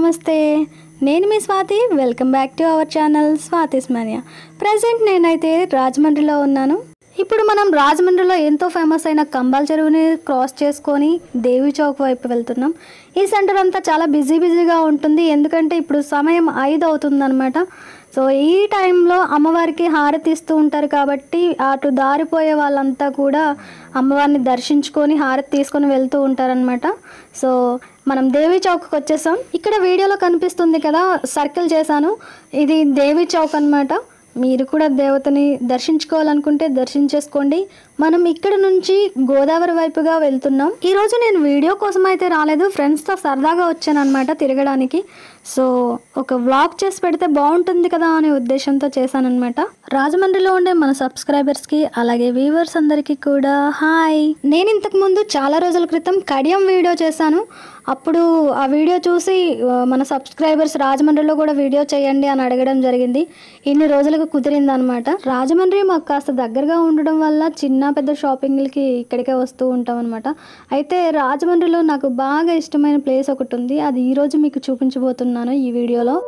నమస్తే నేను మీ Swathi welcome back to our channel Swathi's mania present నేనైతే రాజమండ్రిలో ఉన్నాను ఇప్పుడు మనం రాజమండ్రిలో ఎంతో ఫేమస్ అయిన కంబాల చెరువుని క్రాస్ చేసుకొని దేవి చౌక్ వైపు వెళ్తున్నాం ఈ సెంటర్ అంతా చాలా బిజీ బిజీగా ఉంటుంది ఎందుకంటే ఇప్పుడు సమయం ఐదు అవుతుందన్నమాట సో ఈ టైంలో అమ్మవారికి హారతి ఇస్తూ ఉంటారు కాబట్టి అటు దారిపోయే వాళ్ళంతా కూడా అమ్మవారిని దర్శించుకొని హారతి తీసుకొని వెళ్తూ ఉంటారనమాట సో మనం దేవి చౌక్కి వచ్చేసాం ఇక్కడ వీడియోలో కనిపిస్తుంది కదా సర్కిల్ చేశాను ఇది దేవి చౌక్ అన్నమాట మీరు కూడా దేవతని దర్శించుకోవాలనుకుంటే దర్శించేసుకోండి మనం ఇక్కడ నుంచి గోదావరి వైపుగా వెళ్తున్నాం ఈ రోజు నేను వీడియో కోసం అయితే రాలేదు ఫ్రెండ్స్తో సరదాగా వచ్చాను అనమాట తిరగడానికి సో ఒక వ్లాగ్ చేసి పెడితే బాగుంటుంది కదా అనే ఉద్దేశంతో చేశానన్నమాట రాజమండ్రిలో ఉండే మన సబ్స్క్రైబర్స్కి అలాగే వ్యూవర్స్ అందరికీ కూడా హాయ్ నేను ఇంతకు ముందు చాలా రోజుల క్రితం కడియం వీడియో చేశాను అప్పుడు ఆ వీడియో చూసి ఆ, మన సబ్స్క్రైబర్స్ రాజమండ్రిలో కూడా వీడియో చేయండి అని అడగడం జరిగింది ఇన్ని రోజులకు కుదిరింది అనమాట రాజమండ్రి మాకు కాస్త దగ్గరగా ఉండడం వల్ల చిన్న పెద్ద షాపింగ్లకి ఇక్కడికే వస్తూ ఉంటాం అనమాట అయితే రాజమండ్రిలో నాకు బాగా ఇష్టమైన ప్లేస్ ఒకటి ఉంది అది ఈరోజు మీకు చూపించబోతున్నాను ఈ వీడియోలో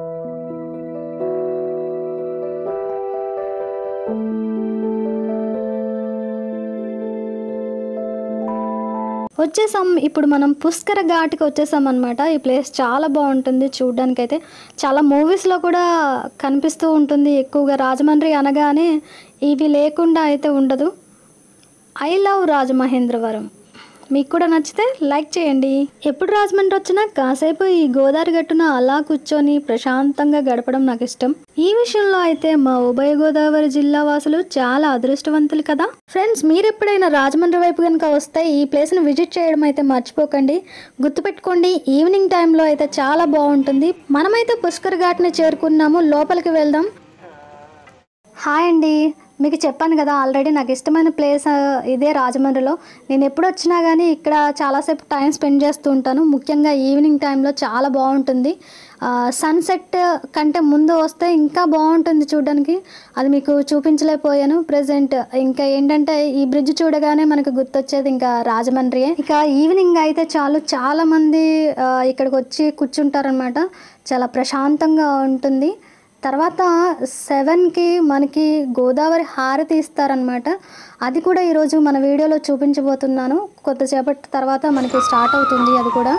వచ్చేసాం ఇప్పుడు మనం పుష్కర ఘాట్కి వచ్చేసాం అనమాట ఈ ప్లేస్ చాలా బాగుంటుంది చూడడానికి అయితే చాలా మూవీస్లో కూడా కనిపిస్తూ ఉంటుంది ఎక్కువగా రాజమండ్రి అనగానే ఇవి లేకుండా అయితే ఉండదు ఐ లవ్ రాజమహేంద్రవరం మీకు కూడా నచ్చితే లైక్ చేయండి ఎప్పుడు రాజమండ్రి వచ్చినా కాసేపు ఈ గోదావరి గట్టున అలా కూర్చొని ప్రశాంతంగా గడపడం నాకు ఇష్టం ఈ విషయంలో అయితే మా ఉభయ గోదావరి జిల్లా వాసులు చాలా అదృష్టవంతులు కదా ఫ్రెండ్స్ మీరు ఎప్పుడైనా రాజమండ్రి వైపు కనుక వస్తే ఈ ప్లేస్ని విజిట్ చేయడం అయితే మర్చిపోకండి గుర్తుపెట్టుకోండి ఈవినింగ్ టైంలో అయితే చాలా బాగుంటుంది మనమైతే పుష్కర్ ఘాట్ని చేరుకున్నాము లోపలికి వెళ్దాం హాయ్ అండి మీకు చెప్పాను కదా ఆల్రెడీ నాకు ఇష్టమైన ప్లేస్ ఆ, ఇదే రాజమండ్రిలో నేను ఎప్పుడు వచ్చినా కానీ ఇక్కడ చాలాసేపు టైం స్పెండ్ చేస్తూ ఉంటాను ముఖ్యంగా ఈవినింగ్ టైంలో చాలా బాగుంటుంది సన్సెట్ కంటే ముందు వస్తే ఇంకా బాగుంటుంది చూడడానికి అది మీకు చూపించలేకపోయాను ప్రజెంట్ ఇంకా ఏంటంటే ఈ బ్రిడ్జ్ చూడగానే మనకు గుర్తొచ్చేది ఇంకా రాజమండ్రియే ఇక ఈవినింగ్ అయితే చాలు చాలా మంది ఆ, ఇక్కడికి వచ్చి కూర్చుంటారనమాట చాలా ప్రశాంతంగా ఉంటుంది తర్వాత సెవెన్కి మనకి గోదావరి హారతి ఇస్తారనమాట అది కూడా ఈరోజు మన వీడియోలో చూపించబోతున్నాను కొద్దిసేపటి తర్వాత మనకి స్టార్ట్ అవుతుంది అది కూడా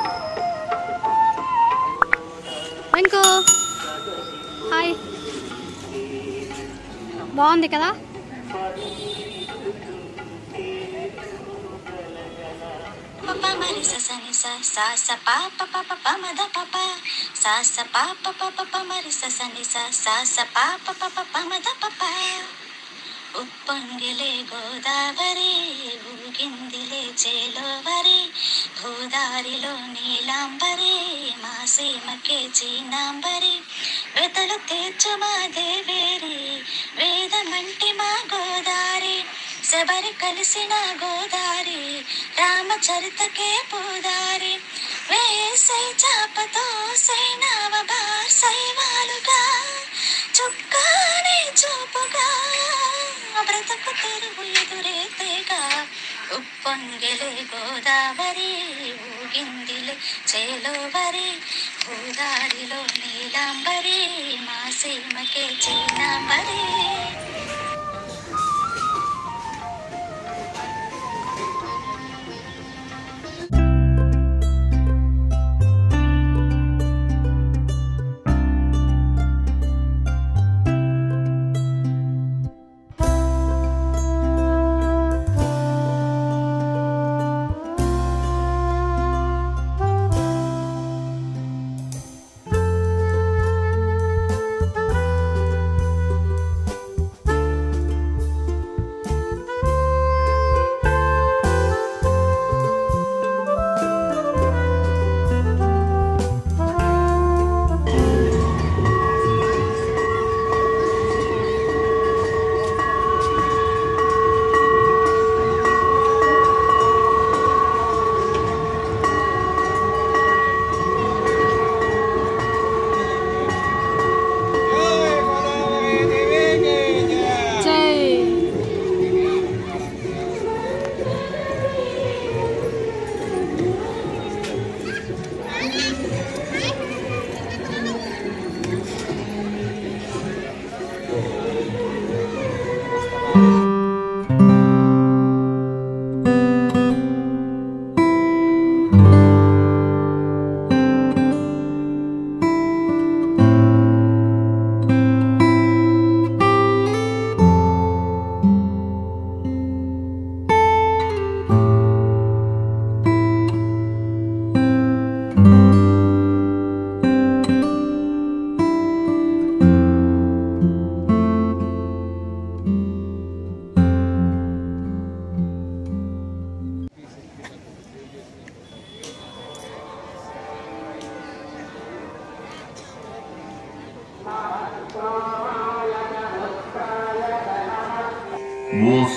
ఇంకో హాయ్ బాగుంది కదా Papa mari sa sa ni sa sa sa pa pa pa pa pa ma da pa pa sa sa pa pa pa pa pa mari sa sa ni sa sa sa pa pa pa pa pa ma da pa pa ఉప్పొంగిలే Godavari ఊగిందిలే చేలోవరి భూదారిలో Neelambari మా సీమకే చీనాంబరి వెతలు తీర్చమా దేవేరి వేదమంటి మా గోదారి శబరి కలిసిన గోదారి రామచరితకే పూదారి వేసై చాపతో సైనావ బాసైవాలుగా చుక్కానే చూపుగా బ్రతకు తెరువు ఎదురేతేగా ఉప్పొంగిలే గోదావరి ఊగిందిలే చేలోవరి భూదారిలో నీలాంబరి మా సీమకే చీనాంబరి ఆ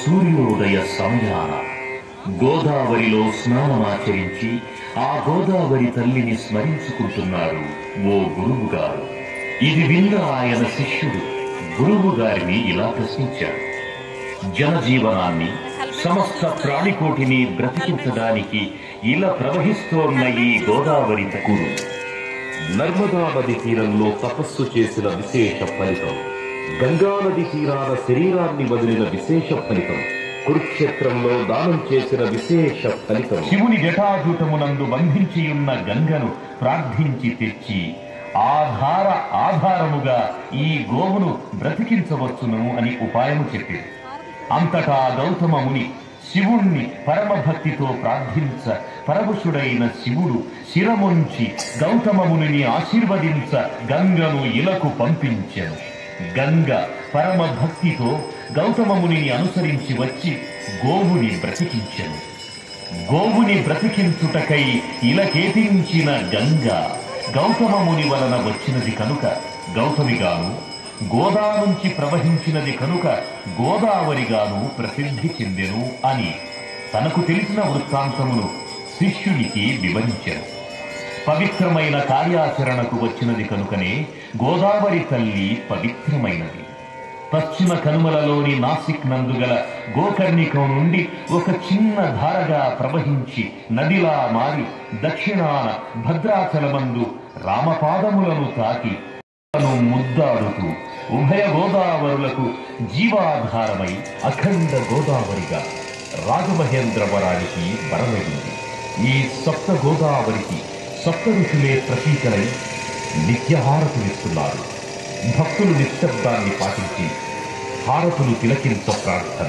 సూర్యోదయ సమయాన గోదావరిలో స్నానమాచరించి ఆ గోదావరి తల్లిని స్మరించుకుంటున్నారు ఓ గురువు గారు ఇది విన్న ఆయన శిష్యుడు గురువు గారిని ఇలా ప్రశ్నించాడు జనజీవనాన్ని సమస్త ప్రాణికోటిని బ్రతికించడానికి ఇలా ప్రవహిస్తోన్న ఈ గోదావరి గురు నర్మదా నది తీరంలో తపస్సు చేసిన విశేష ఫలితం గంగా నది తీరాన శరీరాన్ని వదిలిన విశేష ఫలితం కురుక్షేత్రంలో దానం చేసిన విశేష ఫలితం శివుని జటాజూటమునందు బంధించియున్న గంగను ప్రార్థించి తెచ్చి ఆధార ఆధారముగా ఈ గోవును బ్రతికించవచ్చును అని ఉపాయము చెప్పింది అంతటా గౌతమ ముని శివుణ్ణి పరమభక్తితో ప్రార్థించ పరవశుడైన శివుడు శిరముంచి గౌతమ మునిని ఆశీర్వదించ గంగను ఇలకు పంపించెను గంగ పరమ భక్తితో గౌతమ మునిని అనుసరించి వచ్చి గోవుని బ్రతికించెను గోవుని బ్రతికించుటకై ఇలకేతించిన గంగ గౌతమ ముని వలన వచ్చినది కనుక గౌతమిగాను గోదా నుంచి ప్రవహించినది కనుక గోదావరిగాను ప్రసిద్ధి చెందెను అని తనకు తెలిసిన వృత్తాంతమును శిష్యునికి వివరించారు పవిత్రమైన కార్యాచరణకు వచ్చినది కనుకనే గోదావరి తల్లి పవిత్రమైనది పశ్చిమ కనుమలలోని నాసిక్ నందుగల గోకర్ణికం నుండి ఒక చిన్న ధారగా ప్రవహించి నదిలా మారి దక్షిణాన భద్రాచలమందు రామపాదములను తాకి ను ముద్దాడుతూ ఉభయ గోదావరులకు జీవాధారమై అఖండ గోదావరిగా రాజమహేంద్రవరానికి వరమగింది ఈ సప్త గోదావరికి సప్త ఋషులే ప్రతీకలై నిత్యహారతులిస్తున్నారు భక్తులు నిశ్శబ్దాన్ని పాటించి హారతులు తిలకించ ప్రార్థన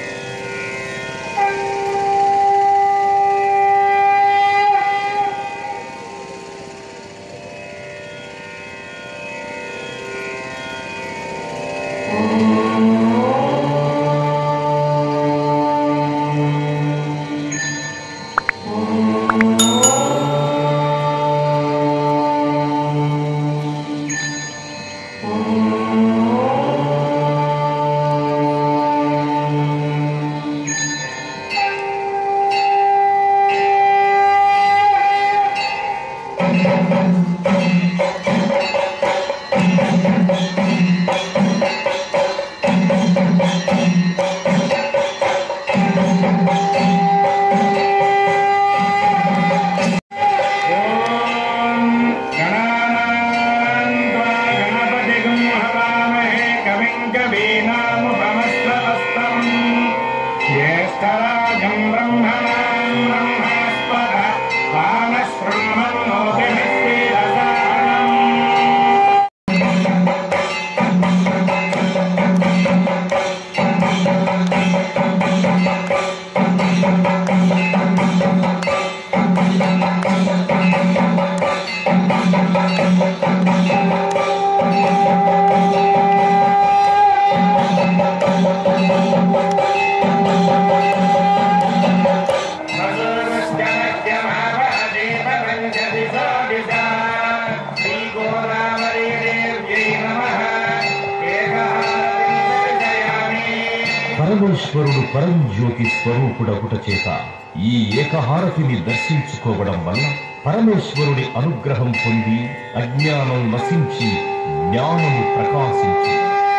పరమేశ్వరుడు పరంజ్యోతి స్వరూపుడగుట చేత ఈ ఏకహారతిని దర్శించుకోవడం వల్ల పరమేశ్వరుడి అనుగ్రహం పొంది అజ్ఞానం నశించి జ్ఞానము ప్రకాశించి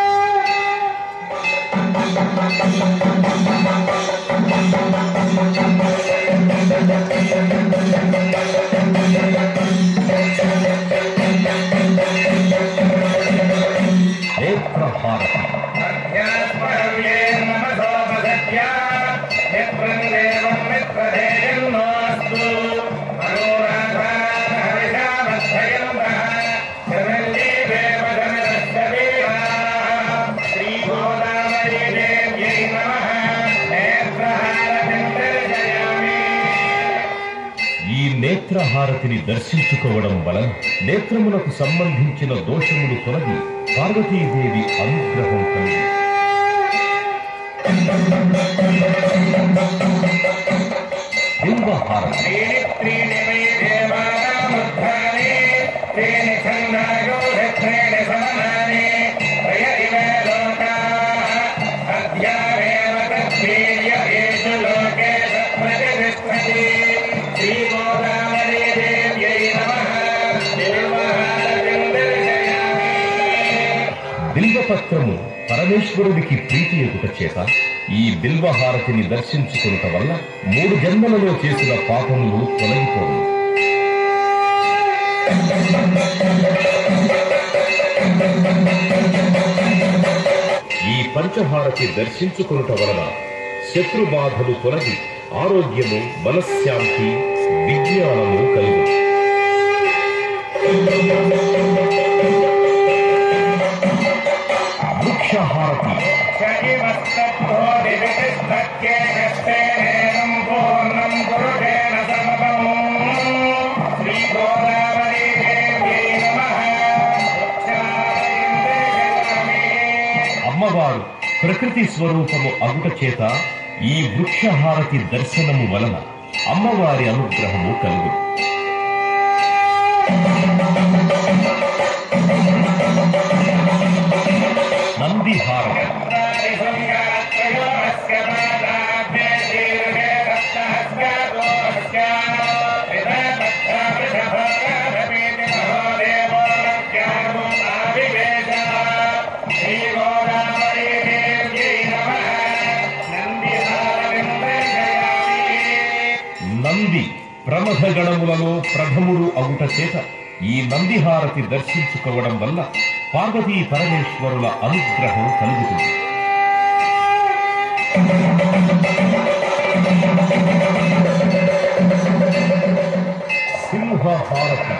నేత్రహారతి ఈ నేత్రహారతిని దర్శించుకోవడం వలన నేత్రములకు సంబంధించిన దోషములు తొలగి పార్వతీదేవి అనుగ్రహం కలిగి బింబహారతి శ్రేణి పరమేశ్వరుడికి ప్రీతి ఎదుట చేత ఈ బిల్వహారతిని దర్శించుకునుట వల్ల మూడు జన్మలలో చేసిన పాపములు తొలగిపోవు ఈ పంచహారతి దర్శించుకునుట వలన శత్రు బాధలు తొలగి ఆరోగ్యము మనశ్శాంతి విజ్ఞానము కలుగు వృక్షహారతి అమ్మవారు ప్రకృతి స్వరూపము అగుట చేత ఈ వృక్షహారతి దర్శనము వలన అమ్మవారి అనుగ్రహము కలుగు నంది హారతి నంది ప్రమథ గణములలో ప్రథముడు అగుట చేత ఈ నందిహారతి దర్శించుకోవడం వల్ల పార్వతీ పరమేశ్వరుల అనుగ్రహం కలుగుతుంది సింహహారతి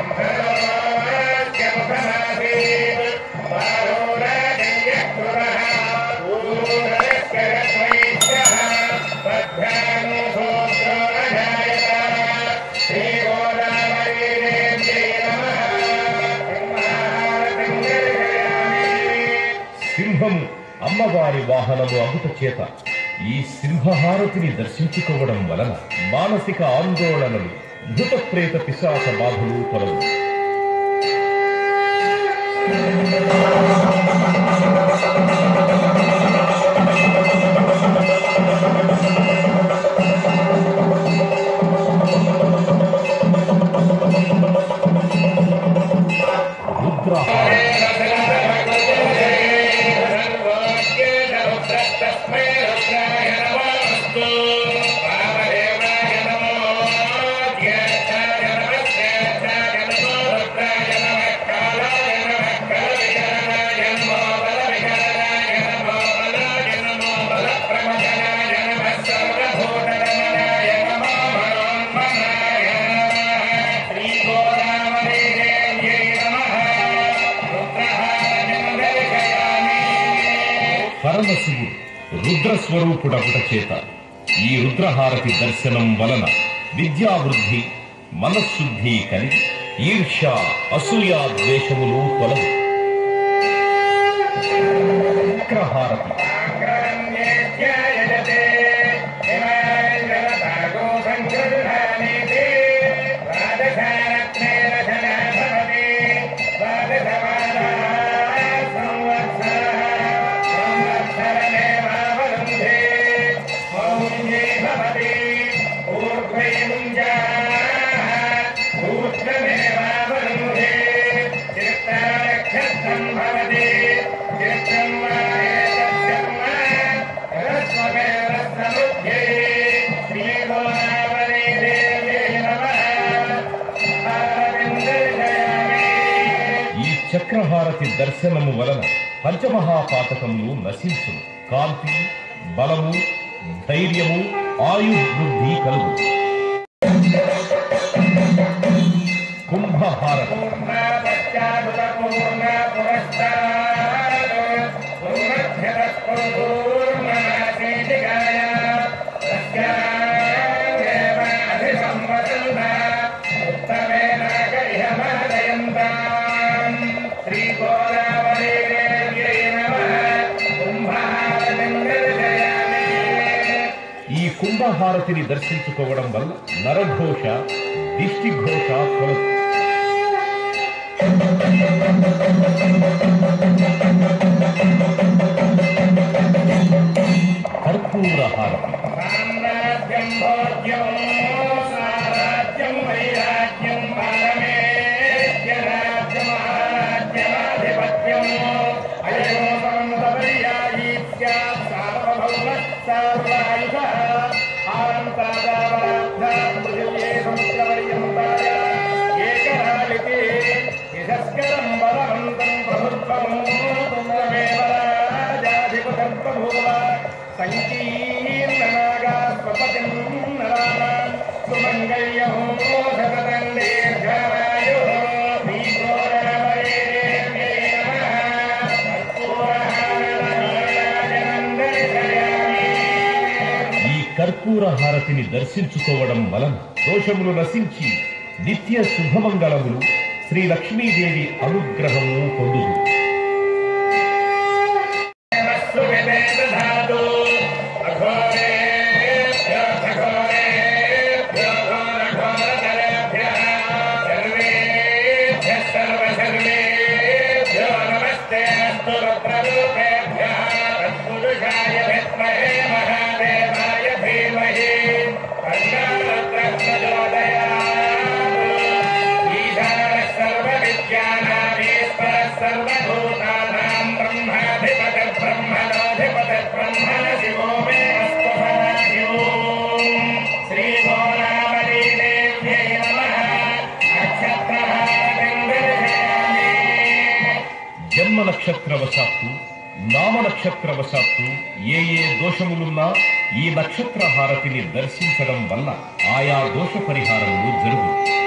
సింహము అమ్మవారి వాహనము అగుట చేత ఈ సింహహారతిని దర్శించుకోవడం వలన మానసిక ఆందోళనలు భూత ప్రేత పిశాచ బాధలు తొలగు రుద్రహారతి పరమశివుడు రుద్ర స్వరూపుడగుట చేత ఈ రుద్రహారతి దర్శనం వలన విద్యావృద్ధి మనశుద్ధి కలిగి ఈర్ష అసూయ ద్వేషములు తొలగు చక్రహారతి ఈ చక్రహారతి దర్శనము వలన పంచమహాపాతకములు నశించును కాంతి బలము ధైర్యము ఆయుర్వృద్ధి కలుగు కుంభహారతి ఈ కుంభహారతిని దర్శించుకోవడం వల్ల నరఘోష దిష్టిఘోష తొలగు కర్పూర హారతి సామ్రాజ్యం భోజ్యం సారాజ్యం వైరాజ్యం పరమేశ్వరాజ్యం ఆరాజ్యమాధిపత్యం అయోగం సపర్యాయీ సంకీర్ణనాగా స్వపతిం నరాణాం సుమంగళ్యం సతతం దీర్ఘాయుః శ్రీగోదావరీదేవ్యై నమః కర్పూరహారతనీరాజనం దర్శయామి ఈ కర్పూర హారతిని దర్శించుకోవడం వలన దోషములు నశించి నిత్య శుభమంగళములు శ్రీ లక్ష్మీదేవి అనుగ్రహము పొందుదు సువిదేదధాతు అఘోరేభ్యో అఘోరేభ్యో ఘోరఘోరతరేభ్యः సర్వేభ్యः సర్వసర్వేభ్యో నమస్తే అస్తు రుద్రరూపేభ్యः తత్పురుషాయ విద్మహే మహాదేవాయ ధీమహి తన్నోరుద్రప్రచోదయాత్ ఈశానः సర్వవిద్యానామీశ్వరः సర్వభూతానాం బ్రహ్మాధిపతిర్బ్రహ్మణోధిపతిర్బ్రహ్మణ శివో మే అస్తు సదాశివోం శ్రీభోరావళీదేవ్యై నమః నక్షత్రహారతిం దర్శయామి జన్మ నక్షత్రవశాత్తు నామ నక్షత్రవశాత్తు ఏ ఏ దోషములున్నా ఈ నక్షత్ర హారతిని దర్శించడం వల్ల ఆయా దోష పరిహారములు జరుగు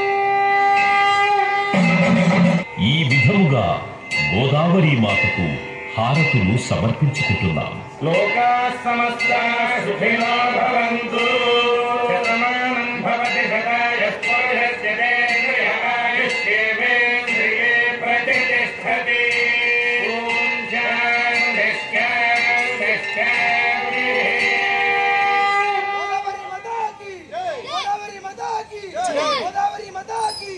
ఈ విధముగా గోదావరి మాతకు హారతులు సమర్పించుకుంటున్నాం లోకా సమస్తా సుఖినో భవంతు శతమానం భవతి శతాయ స్పర్శస్యేంద్రియాయుష్యేంద్రియే ప్రతిష్టతి ఓం శాంతి శాంతి శాంతి గోదావరి మాతా కీ గోదావరి మాతా కీ గోదావరి మాతా కీ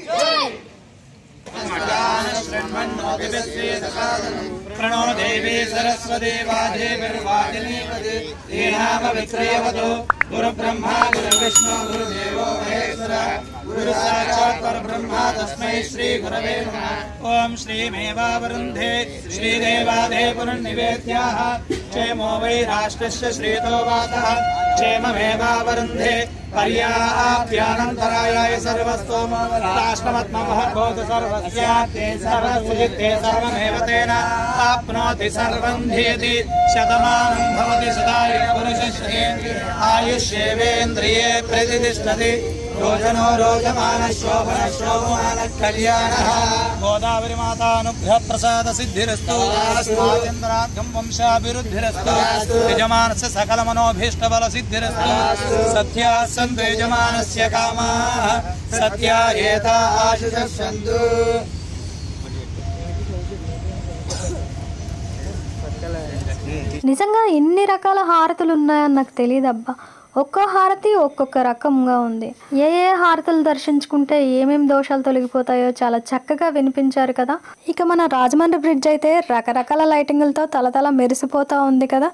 प्रणो देवी सरस्वती वाजेर्वाजिनीपदे श्रीनाम विक्रयवतो गुरुब्रह्मा गुरुविष्णु गुरुदेवो महेश्वर गुरु साक्षात् परब्रह्मा तस्मै श्री गुरवे नमः ओम श्रीमेवावरुन्धे श्रीदेवादे पुनर्निवेद्याः क्षेमो वै राष्ट्रस्य श्रीतो वातः क्षेममेवावरुन्धे पर्याप्यानन्तरायाय सर्वस्तोमो राष्ट्रमत्ममः भवतु सर्वस्याते सर्वसुजिते सर्वमेव तेन आप्नोति सर्वं धीयति शतमानं भवति सदाय पुरुषश्रेन्द्रिये आयुष्येवेन्द्रिये प्रतिष्ठति रोचनो रोचमानः शोभनः शोभमानः कल्याणः गोदावरी मातानुग्रह प्रसाद सिद्धिरस्तु राजेन्द्रार्घं वंशाभिवृद्धिरस्तु यजमानस्य सकल मनोभीष्टबल सिद्धिरस्तु सत्या सन्तु यजमानस्य कामाः सत्या एता आशुषः सन्तु నిజంగా ఇన్ని రకాల హారతులు ఉన్నాయని నాకు తెలియదు అబ్బా ఒక్కో హారతి ఒక్కొక్క రకంగా ఉంది ఏ ఏ హారతులు దర్శించుకుంటే ఏమేం దోషాలు తొలగిపోతాయో చాలా చక్కగా వినిపించారు కదా ఇక మన రాజమండ్రి బ్రిడ్జ్ అయితే రకరకాల లైటింగులతో తలతల మెరిసిపోతా ఉంది కదా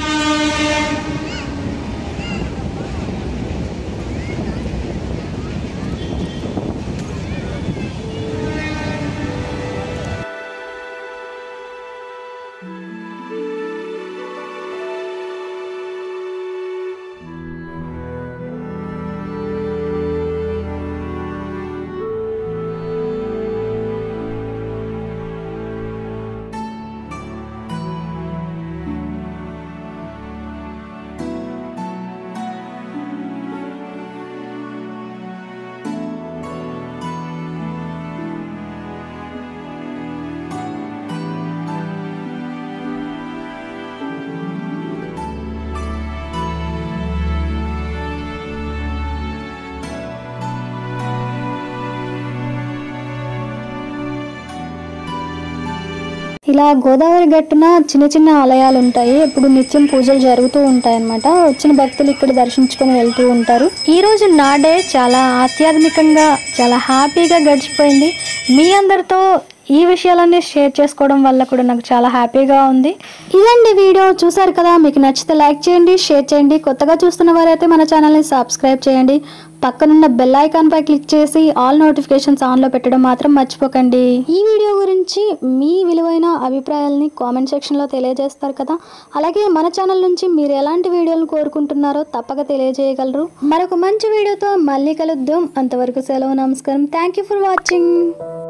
ఇలా గోదావరి గట్టున చిన్న చిన్న ఆలయాలు ఉంటాయి ఇప్పుడు నిత్యం పూజలు జరుగుతూ ఉంటాయి అన్నమాట వచ్చిన భక్తులు ఇక్కడ దర్శించుకొని వెళ్తూ ఉంటారు ఈ రోజు నా డే చాలా ఆధ్యాత్మికంగా చాలా హ్యాపీగా గడిచిపోయింది మీ అందరితో ఈ విషయాలన్నీ షేర్ చేసుకోవడం వల్ల కూడా నాకు చాలా హ్యాపీగా ఉంది ఇదండి వీడియో చూసారు కదా మీకు నచ్చితే లైక్ చేయండి షేర్ చేయండి కొత్తగా చూస్తున్న వారైతే మన ఛానల్ని సబ్స్క్రైబ్ చేయండి పక్కనున్న బెల్ ఐకాన్ పై క్లిక్ చేసి ఆల్ నోటిఫికేషన్స్ ఆన్లో పెట్టడం మాత్రం మర్చిపోకండి ఈ వీడియో గురించి మీ విలువైన అభిప్రాయాలని కామెంట్ సెక్షన్లో తెలియజేస్తారు కదా అలాగే మన ఛానల్ నుంచి మీరు ఎలాంటి వీడియోలు కోరుకుంటున్నారో తప్పక తెలియజేయగలరు మరొక మంచి వీడియోతో మళ్ళీ కలుద్దాం అంతవరకు సెలవు నమస్కారం థ్యాంక్ యూ ఫర్ వాచింగ్